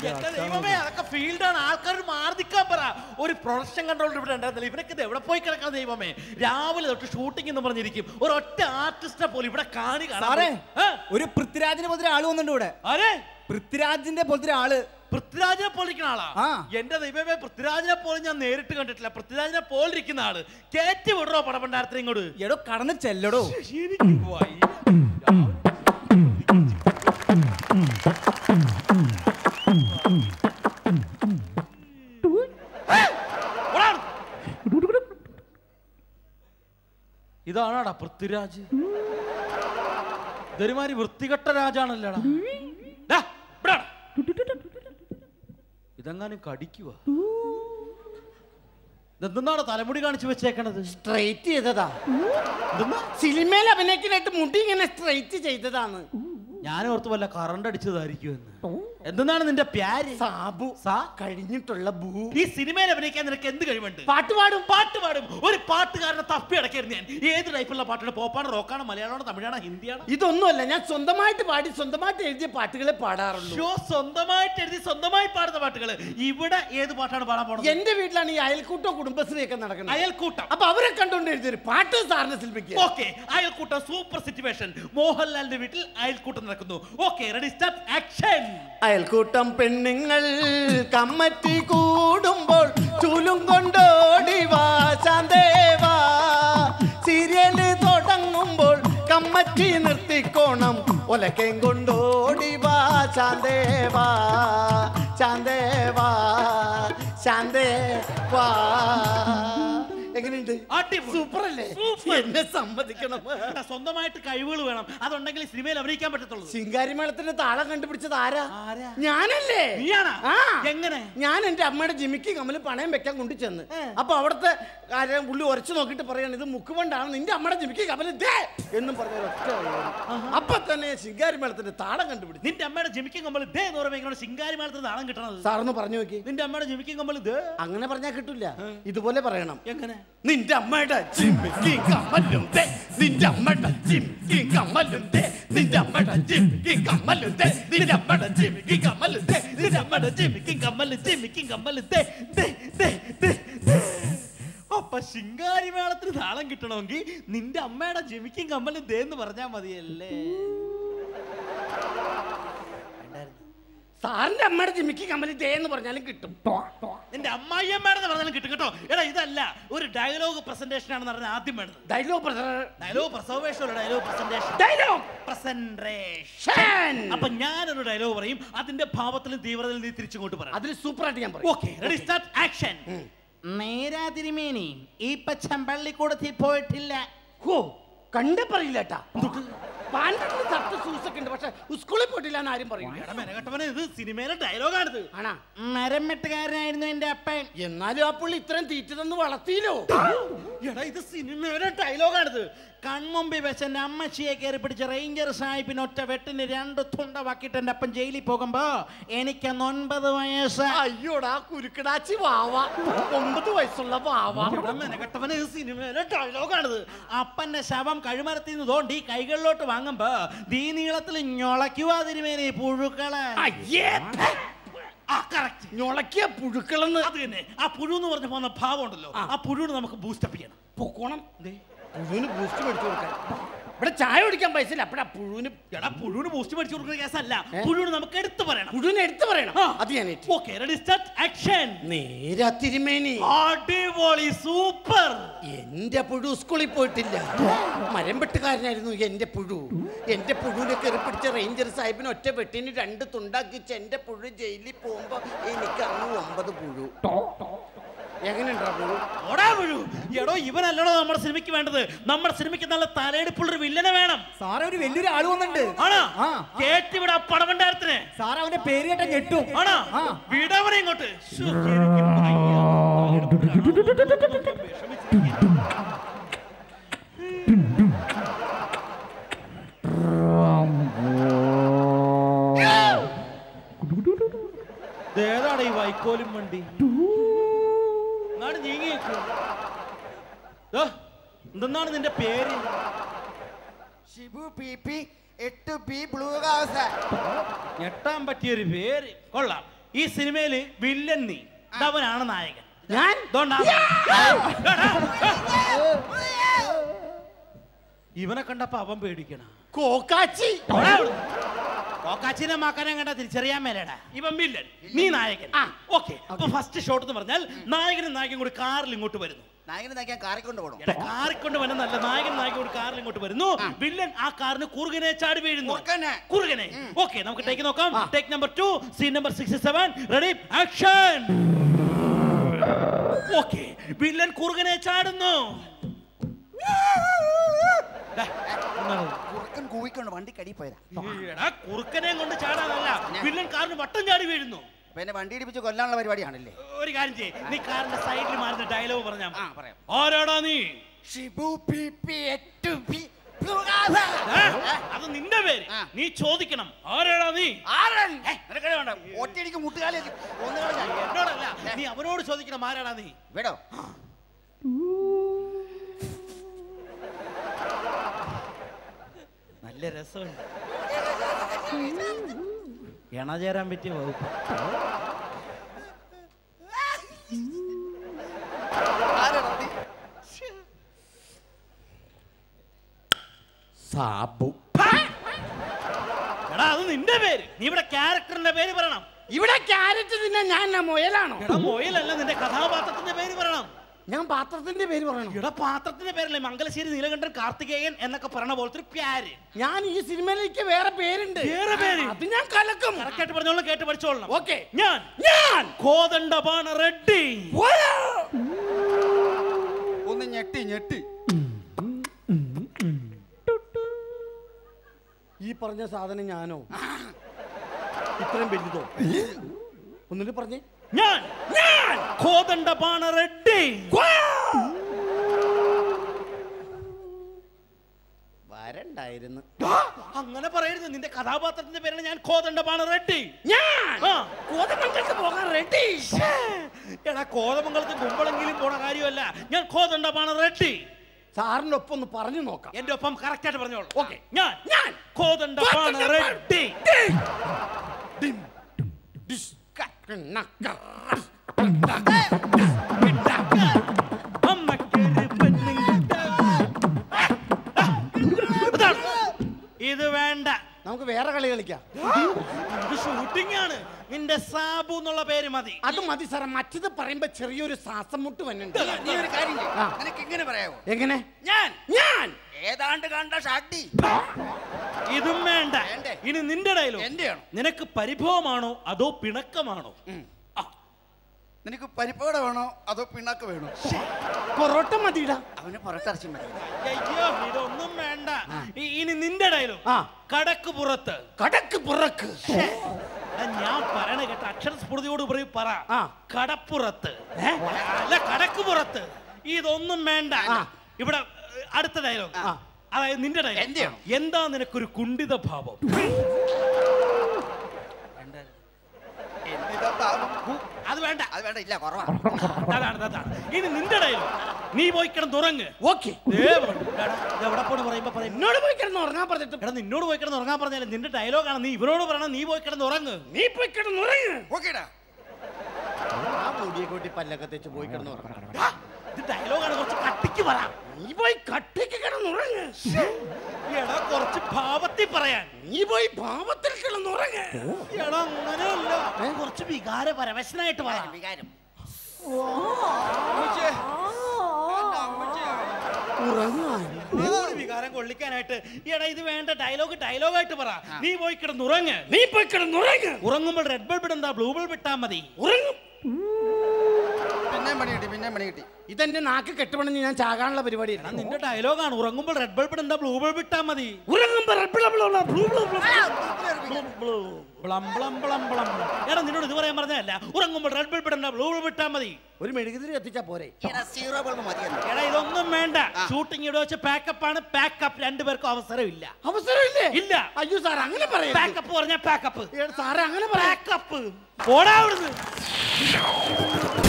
എന്റെ ദൈവമേ അതൊക്കെ ഫീൽഡാണ് ആൾക്കാർ മാർദിക്കാൻ പറ ഒരു പ്രൊഡക്ഷൻ കൺട്രോളർ ഇവിടെ ഉണ്ടായിരുന്നില്ല ഇവനൊക്കെ ഇത് എവിടെ പോയി കിടക്കാൻ ദൈവമേ രാവിലെ തൊട്ട് ഷൂട്ടിംഗ് എന്ന് പറഞ്ഞിരിക്കും ഒരു ഒറ്റ ആർട്ടിസ്റ്റിനെ പോലും ഇവിടെ കാണി കാണാൻ സാറേ ഏ? ഒരു പൃഥ്വിരാജിനെ പോലത്തെ ആള് വന്നിട്ടുണ്ട് ഇവിടെ ആരെ പൃഥ്വിരാജിന്റെ പോലത്തെ ആള് പൃഥ്വിരാജിനെ പോലിരിക്കുന്ന ആളാ ആ. എന്റെ ദൈവമേ പൃഥ്വിരാജിനെ പോലെ ഞാൻ നേരിട്ട് കണ്ടിട്ടില്ല പൃഥ്വിരാജിനെ പോലിരിക്കുന്ന ആള് കയറ്റി വിടറോ പടപണ്ടാരത്തിന് ഇങ്ങോട്ട് എടോ കടന്ന് ചെല്ലടോ എനിക്ക് വയ്യ. ഏയ്! ഓടാ. ഇതാണാടാ പൃഥ്വിരാജ് ഇതൊരുമാതിരി വൃത്തികെട്ട രാജാണല്ലേടാ ഡാ, ഇവിടെ വാടാ. ഇതെങ്ങാനും കടിക്കുക ഇതെന്താണ് തലമുടി കാണിച്ചു വെച്ചേക്കണത് സ്ട്രൈറ്റ് ചെയ്തതാ ഇതെന്നാ സിനിമയിൽ അഭിനയിക്കാനായിട്ട് മുടി ഇങ്ങനെ സ്ട്രൈറ്റ് ചെയ്തതാണ് ഞാൻ ഓർത്ത് വല്ല കറണ്ട് അടിച്ചതായിരിക്കുമെന്ന് എന്തെന്നാണ് നിന്റെ പ്യാര് സാബു സാ? കഴിഞ്ഞിട്ടുള്ള ഭൂ ഈ സിനിമയിൽ അഭിനയിക്കാൻ നിനക്ക് എന്ത് കഴിവുണ്ട് പാട്ട് പാടും പാട്ട് പാടും ഒരു പാട്ടുകാരനെ തപ്പി അടക്കായിരുന്നു ഞാൻ ഏത് ടൈപ്പുള്ള പാട്ടാണ് പോപ്പാണ് റോക്കാണ് മലയാളമാണോ തമിഴാണോ ഹിന്ദിയാണോ ഇതൊന്നുമല്ല ഞാൻ സ്വന്തമായിട്ട് പാടി സ്വന്തമായിട്ട് എഴുതിയ പാട്ടുകളെ പാടാറുള്ളൂ ഷോ സ്വന്തമായിട്ട് എഴുതി സ്വന്തമായി പാടുന്ന പാട്ടുകൾ ഇവിടെ ഏത് പാട്ടാണ് പാടാൻ പോണത് എന്റെ വീട്ടിലാണ് ഈ അയൽക്കൂട്ടോ കുടുംബശ്രീയൊക്കെ നടക്കുന്നത് അയൽക്കൂട്ടം അപ്പൊ അവരെ കണ്ടുകൊണ്ട് എഴുതിയൊരു പാട്ട് സാറിന് ശില്പിക്കുക ഓക്കെ അയൽക്കൂട്ടം സൂപ്പർ സിറ്റുവേഷൻ മോഹൻലാലിന്റെ വീട്ടിൽ അയൽക്കൂട്ടം നടക്കുന്നു ഓക്കെ റെഡി സ്റ്റാർട്ട് ആക്ഷൻ അയൽക്കൂട്ടം പെണ്ണുങ്ങൾ കമ്മറ്റി കൂടുമ്പോൾ ചൂലും കൊണ്ടോടി വാ ശാന്തേവാ സീരിയല് തുടങ്ങുമ്പോൾ കമ്മറ്റി നിർത്തിക്കോണം ഒലക്കയും കൊണ്ടോടി വാ ശാന്തേവാ ശാന്തേവാ ശാന്തേവാ എങ്ങനെയുണ്ട് അടിപൊളി. സൂപ്പർ അല്ലേ Super. എന്നെ സമ്മതിക്കണം സ്വന്തമായിട്ട് കഴിവുകൾ വേണം അതുണ്ടെങ്കിൽ സിനിമയിൽ അഭിനയിക്കാൻ പറ്റത്തുള്ളൂ ശിങ്കാരിമേളത്തിന്റെ താളം കണ്ടുപിടിച്ചത് ആരാ ആരാ? ഞാനല്ലേ നീയാണാ? ആ. എങ്ങനെ? ഞാൻ എന്റെ അമ്മയുടെ ജിമിക്ക് കമ്മല് പണയം വെക്കാൻ കൊണ്ടു ചെന്ന് അപ്പൊ അവിടുത്തെ കാര്യം പുള്ളി ഉരച്ചു നോക്കിയിട്ട് പറയാണ് ഇത് മുക്കുകൊണ്ടാണ് നിന്റെ അമ്മയുടെ ജിമിക്ക് കമ്മല് ദേ എന്നും പറഞ്ഞ ഒറ്റ അപ്പൊ തന്നെ ശിങ്കാരിമേളത്തിന്റെ താളം കണ്ടുപിടിച്ചു നിന്റെ അമ്മയുടെ ജിമിക്കും കമ്പൽ ദേ എന്ന് പറയുമ്പോൾ ശിങ്കാരി മേളത്തിൽ നാളം കിട്ടണത് സാറൊന്ന് പറഞ്ഞു നോക്കി നിന്റെ അമ്മയുടെ ജിമിക്കും കമ്പൽ ദേ അങ്ങനെ പറഞ്ഞാൽ കിട്ടൂല ഇതുപോലെ പറയണം എങ്ങനെ നിന്റെ അമ്മയുടെ ജിമിക്ക് കമ്മലും ദേ നിന്റെ അമ്മയുടെ ജിമിക്ക് കമ്മലും ദേ നിന്റെ അമ്മയുടെ ജിമിക്ക് കമ്മലും ദേ നിന്റെ അമ്മയുടെ ജിമിക്ക് കമ്മലും ദേ നിന്റെ അമ്മയുടെ ജിമിക്കും കമ്മൽ ജിമിക്കും കമ്മൽ ദേ ദേ ദേ ദേ ദേ. അപ്പൊ ശിങ്കാരി മേളത്തിന് താളം കിട്ടണമെങ്കിൽ നിന്റെ അമ്മയുടെ ജിമിക്കും കമ്മലും ദേ എന്ന് പറഞ്ഞാ മതിയല്ലേ സാറിന്റെ അമ്മയുടെ ജിമിക്ക് കമ്മല് ദേ എന്ന് പറഞ്ഞാലും കിട്ടും നിന്റെ അമ്മായിയമ്മയുടെ പറഞ്ഞാലും കിട്ടും കേട്ടോ എടാ ഇതല്ല ഒരു ഡയലോഗ് പ്രസന്റേഷൻ ആണെന്ന് പറഞ്ഞാൽ ആദ്യം വേണ്ടത് dialogue dialogue presentation dialogue presentation dialogue presentation അപ്പൊ ഞാനൊരു ഡയലോഗ് പറയും അതിന്റെ ഭാവത്തിലും തീവ്രതയിലും നീ തിരിച്ചിങ്ങോട്ട് പറയാം അതിൽ സൂപ്പറായിട്ട് ഞാൻ പറയും ഓക്കെ റെഡി സ്റ്റാർട്ട് ആക്ഷൻ നേരാ തിരുമേനി ഈ പച്ചമ്പള്ളിക്കൂടത്തിൽ പോയിട്ടില്ല ഹോ കണ്ട പറയില്ല കേട്ടാ പാൻപെട്ടിന് തട്ട് സൂസൊക്കെ ഉണ്ട് പക്ഷെ സ്കൂളിൽ പോയിട്ടില്ല എന്ന് ആരും പറയില്ല എടാ മെനകെട്ടവനെ ഇത് സിനിമയിലെ ഡയലോഗാണിത് ആണാ മരം വെട്ടുകാരനായിരുന്നു എന്റെ അപ്പൻ എന്നാലും ആ പുള്ളി ഇത്രയും തീറ്റ തന്ന് വളർത്തിയില്ലോ എടാ ഇത് സിനിമയുടെ ഡയലോഗാണിത് കൺമുമ്പിൽ വെച്ച് എന്റെ അമ്മച്ചിയെ കയറി പിടിച്ച റേഞ്ചർ സാഹിബിന് ഒറ്റ വെട്ടിന് രണ്ട് തുണ്ടവാക്കിയിട്ട് എന്റെ അപ്പൻ ജയിലിൽ പോകുമ്പോ എനിക്ക് അന്ന് ഒൻപത് വയസ്സ് അയ്യോടാ കുരുക്കടാച്ചി വാവ ഒമ്പത് വയസ്സുള്ള വാവ എടാ മെനകെട്ടവനെ ഇത് സിനിമയിലെ ഡയലോഗാണിത് അപ്പന്റെ ശവം കഴുമരത്തിൽ നിന്ന് തോണ്ടി കൈകളിലോട്ട് വാങ്ങുമ്പോ ദീ നീളത്തിൽ ഞൊളയ്ക്കുവാ തിരുമേനി പുഴുക്കളെ അയ്യേ ആ കറക്റ്റ് ഞൊളക്കിയ പുഴുക്കളെന്ന് അത് തന്നെ ആ പുഴു എന്ന് പറഞ്ഞ പോകുന്ന ഭാവം ഉണ്ടല്ലോ ആ പുഴുവിന് നമുക്ക് ബൂസ്റ്റപ്പ് ചെയ്യണം പൊക്കോണം പുഴുവിന് ബൂസ്റ്റ് മേടിച്ചു കൊടുക്കാൻ ഇവിടെ ചായ കുടിക്കാൻ പൈസ ഇല്ല അപ്പഴാ പുഴുവിന് എടാ പുഴുവിന് ബൂസ്റ്റ് മേടിച്ചു കൊടുക്കുന്ന കേസല്ല പുഴുവിന് നമുക്ക് എടുത്തു പറയണം പുഴുവിനെ എടുത്തു പറയണം ആ. അത് ഞാൻ ഏറ്റു. ഓക്കെ റെഡി സ്റ്റാർട്ട് ആക്ഷൻ നേരാ തിരുമേനി അടിപൊളി സൂപ്പർ എന്റെ പുഴു സ്കൂളിൽ പോയിട്ടില്ല മരം വെട്ടുകാരനായിരുന്നു എന്റെ പുഴു എന്റെ പുഴുവിനെ കയറി പിടിച്ച റേഞ്ചർ സാഹിബിന് ഒറ്റ വെട്ടിന് രണ്ട് തുണ്ടാക്കിച്ച് എന്റെ പുഴു ജയിലിൽ പോകുമ്പോ എനിക്ക് അന്ന് ഒമ്പത് പുഴു എങ്ങനെയുണ്ടാ പുഴു ഓടാ പുഴു എടോ ഇവനല്ലടോ നമ്മുടെ സിനിമയ്ക്ക് വേണ്ടത് നമ്മുടെ സിനിമയ്ക്ക് നല്ല തലയെടുപ്പുള്ള ഒരു വില്ലനെ വേണം സാറേ ഒരു വലിയൊരു ആള് വന്നിട്ടുണ്ട് ആണോ ആ. കേട്ടിവിടെ പടവണ്ടാരത്തിന് സാറ് അവന്റെ പേര് കേട്ട ഞെട്ടും ആണോ ആ. വിടവനെ ഇങ്ങോട്ട് ശ്ശോ, എനിക്ക് വയ്യ. വിഷമിച്ചിരിക്കുകയാണ്. ഏതാണ് ഈ വൈക്കോലും വണ്ടി നാട് നീങ്ങിയേക്കു എന്തെന്നാണ് നിന്റെ പേര് ഷിബു പി പി എട്ട് പി ബ്ലൂ ഹൗസ് ഞെട്ടാൻ പറ്റിയൊരു പേര് കൊള്ളാം ഈ സിനിമയില് വില്ലൻ നീ ഇതവനാണ് നായകൻ ഞാൻ ഇതുകൊണ്ടാ. എടാ, ഇവനെ കണ്ടപ്പോ അവൻ പേടിക്കണ കോക്കാച്ചി കോക്കാച്ചിനെ മാക്കാനെ കണ്ട തിരിച്ചറിയാൻ മേലേടാ ഇവൻ വില്ലൻ നീ നായകൻ ആ. ഓക്കെ അപ്പൊ ഫസ്റ്റ് ഷോട്ട് എന്ന് പറഞ്ഞാൽ നായകനും നായകൻ കൂടി കാറിൽ ഇങ്ങോട്ട് വരുന്നു നായകനെ നയിക്കാൻ കാറി കൊണ്ട് പോകണം എടാ കാറിൽ കൊണ്ട് വരുന്നല്ല നായകൻ നായകൻ കൂടി കാറിൽ ഇങ്ങോട്ട് വരുന്നു വില്ലൻ ആ കാറിന് കുറുകനെ ചാടി വീഴുന്നു കുറുക്കനെ. കുറുകനെ ഓക്കെ നമുക്ക് ടേക്ക് നോക്കാം take number two scene number sixty seven ready action okay villain കുറുകനെ ചാടുന്നു ദാ, ഒന്നാണ്. കുറുക്കൻ കൂവിക്കൊണ്ട് വണ്ടി കടി പോയതാ എടാ കുറുക്കനെ കൊണ്ട് ചാടാനല്ല വില്ലൻ കാറിന് വട്ടം ചാടി വീഴുന്നു അപ്പൊ എന്നെ വണ്ടി ഇടിപ്പിച്ച് കൊല്ലാനുള്ള പരിപാടിയാണല്ലേ ഒരു കാര്യം ചെയ്യ് നീ കാറിന്റെ സൈഡിൽ മാറുന്ന ഡയലോഗ് പറഞ്ഞാ ആ പറയാം ആരാടാ നീ ഷിബു പി പി എട്ട് പി ഏ? അത് നിന്റെ പേര് ആ. നീ ചോദിക്കണം ആരാടാ നീ ആരൻ നിനക്കത് വേണ്ട ഒറ്റയടിക്ക് മുട്ടുകാലി ഒന്നുകളെ എന്നോടല്ല നീ അവനോട് ചോദിക്കണം ആരാടാ നീ വേടോ നല്ല രസമുണ്ട് ഇണചേരാൻ പറ്റിയ വകുപ്പ് സാബു എടാ അത് നിന്റെ പേര് നീ ഇവിടെ ക്യാരക്ടറിന്റെ പേര് പറയണം ഇവിടെ ക്യാരറ്റ് തിന്നാൻ ഞാൻ എന്നാ മുയലാണോ എടാ മൊയിലല്ല നിന്റെ കഥാപാത്രത്തിന്റെ പേര് പറയണം ഞാൻ പാത്രത്തിന്റെ പേര് പറയണം എടാ പാത്രത്തിന്റെ പേരല്ലേ മംഗലശ്ശേരി നീലകണ്ഠൻ കാർത്തികേയൻ എന്നൊക്കെ പറയണ പോലത്തെ ഒരു പ്യാര് ഞാൻ ഈ സിനിമയിലേക്ക് വേറെ പേരുണ്ട് വേറെ പേര്? അത് ഞാൻ കലക്കും കറക്റ്റായിട്ട് പറഞ്ഞോളാം കേട്ട് പഠിച്ചോളണം ഓക്കെ ഞാൻ ഞാൻ കോദണ്ഡപാണ റെഡ്ഡി പോയാ. ഒന്ന് ഞെട്ടി ഞെട്ടി ഈ പറഞ്ഞ സാധനം ഞാനോ ഇത്രയും വലുതോ ഒന്നിട്ട് പറഞ്ഞേ ഞാൻ ഞാൻ കോദണ്ഡപാണ റെഡ്ഡി വരണ്ടായിരുന്നു ആ, അങ്ങനെ പറയരുത് നിന്റെ കഥാപാത്രത്തിന്റെ പേരാണ് ഞാൻ കോദണ്ഡപാണ റെഡ്ഡി ഞാൻ ആ. കോതമംഗലത്ത് പോകാൻ റെഡി എടാ കോതമംഗലത്ത് കുമ്പളെങ്കിലും പോണ കാര്യമല്ല ഞാൻ കോദണ്ഡപാണ റെഡ്ഡി സാറിന്റെ ഒപ്പം ഒന്ന് പറഞ്ഞു നോക്കാം എന്റെ ഒപ്പം കറക്റ്റ് ആയിട്ട് പറഞ്ഞോളൂ Okay. ഞാൻ ഞാൻ കോദണ്ഡപാണ റെഡ്ഡി അമ്മക്കൊരു പെണ്ണും കിട്ടാ. ഇതാണ്. ഇത് വേണ്ട നമുക്ക് വേറെ കളി കളിക്കാം ഇത് ഷൂട്ടിംഗ് ആണ് നിന്റെ സാബു എന്നുള്ള പേര് മതി അത് മതി സാറേ മറ്റത് പറയുമ്പോ ചെറിയൊരു ശ്വാസം മുട്ട് വന്നുണ്ട് നീ ഒരു കാര്യം ചെയ്യ്. ആ. നിനക്ക് ഇങ്ങനെ പറയാവോ എങ്ങനെ ഞാൻ ഞാൻ ഏതാണ്ട് കണ്ട ഷാട്ടി ഇതും വേണ്ട വേണ്ടേ? ഇനി നിന്റെ ഡയലോഗ് എന്റെയാണോ നിനക്ക് പരിഭവമാണോ അതോ പിണക്കമാണോ ആ, നിനക്ക് പരിപ്പോടെ വേണോ അതോ പിണ്ണാക്ക് വേണോ പൊറോട്ട മതിയിടാ അവന് പുറത്തിറച്ചി മതി അയ്യോ ഇതൊന്നും വേണ്ട ഇ- ഇനി നിന്റെ ഡയലോഗ് ആ. കടക്ക് പുറത്ത് കടക്ക് പുറക്ക് എടാ, ഞാൻ പറയണ കേട്ട അക്ഷരസ്ഫുടതയോട് പറയും പറ ആ. കടപ്പുറത്ത് അല്ല കടക്ക് പുറത്ത് ഇതൊന്നും വേണ്ട ആ. ഇവിടെ ഏ, അടുത്ത ഡയലോഗ് ആ. അതായത് നിന്റെ ഡയലോഗ് എന്റെയാണോ? എന്താ നിനക്കൊരു കുണ്ഠിത ഭാവം എന്തിതാ പാപം? അത് വേണ്ട അത് വേണ്ട ഇല്ല കുറവാ അതാണ് അതാണ് ഇനി നിന്റെ ഡയലോഗ് നീ പോയി കിടന്നുറങ്ങ് ഓക്കെ ദേ വന്നു. എടാ, ഇത് എവിടെ പോണ് പറയുമ്പോ പറയും എന്നോട് പോയി കിടന്ന് ഉറങ്ങാൻ പറഞ്ഞിട്ട് എടാ നിന്നോട് പോയി കിടന്ന് ഉറങ്ങാൻ പറഞ്ഞാലും നിന്റെ ഡയലോഗാണ് നീ ഇവരോട് പറയണം നീ പോയി കിടന്ന് ഉറങ്ങ് നീ പോയി കിടന്ന് ഉറങ്ങ് ഓക്കേടാ ആ മുടിയെ കൂട്ടി പല്ലൊക്കെ തെച്ച് പോയി കിടന്ന് ഉറങ്ങണം എടാ, ഇത് ഡയലോഗാണ് കുറച്ച് കട്ടിക്ക് പറ നീ പോയി കട്ടിക്ക് കിടന്ന് ഉറങ്ങ് എടാ കുറച്ച് ഭാവത്തിൽ പറയാൻ നീ പോയി പാവത്തിൽ കിടന്ന് ഉറങ്ങ് എടാ അങ്ങനെയല്ല കുറച്ച് വികാര പരവശനായിട്ട് പറ വികാരം ഉറങ്ങാൻ നിന്നോട് വികാരം കൊള്ളിക്കാനായിട്ട് എടാ ഇത് വേണ്ട ഡയലോഗ് ഡയലോഗായിട്ട് പറ നീ പോയി കിടന്ന് ഉറങ്ങ് നീ പോയി കിടന്ന് ഉറങ്ങ് ഉറങ്ങുമ്പോൾ റെഡ് ബൾബ് ഇടണ്ട ബ്ലൂ ബൾബ് ഇട്ടാ മതി ഉറങ്ങും പിന്നെയും പണി കിട്ടി പിന്നെയും പണി കിട്ടി ഇതെന്റെ നാക്ക് കെട്ടുപണിഞ്ഞ് ഞാൻ ചാകാനുള്ള പരിപാടി എടാ നിന്റെ ഡയലോഗാണ് ഉറങ്ങുമ്പോൾ റെഡ് ബൾബ് ഇടണ്ട ബ്ലൂ ബൾബ് ഇട്ടാ മതി ഉറങ്ങുമ്പോ റബ്ബിള blue blue blue blue blue. ബ്ലം ബ്ലം ബ്ലം ബ്ലം ബ്ലം. എടാ നിന്നോട് ഇത് പറയാൻ പറഞ്ഞതല്ല ഉറങ്ങുമ്പോൾ റെഡ് ബൾബ് ഇടണ്ട ബ്ലൂ ബൾബ് ഇട്ടാ മതി ഒരു മെഴുകുതിരി എത്തിച്ചാ പോരെ സീറോ ബൾബ് മതിയെന്ന് എടാ ഇതൊന്നും വേണ്ട ഷൂട്ടിംഗ് ഇവിടെ വെച്ച് പാക്കപ്പ് ആണ് പാക്കപ്പ് രണ്ടുപേർക്കും അവസരമില്ല അവസരമില്ലേ ഇല്ല അയ്യോ സാർ അങ്ങനെ പറയാം പാക്കപ്പ് പറഞ്ഞ പാക്കപ്പ് സാറേ അങ്ങനെ പറയാം പാക്കപ്പ് ഓടാ അവിടുന്ന്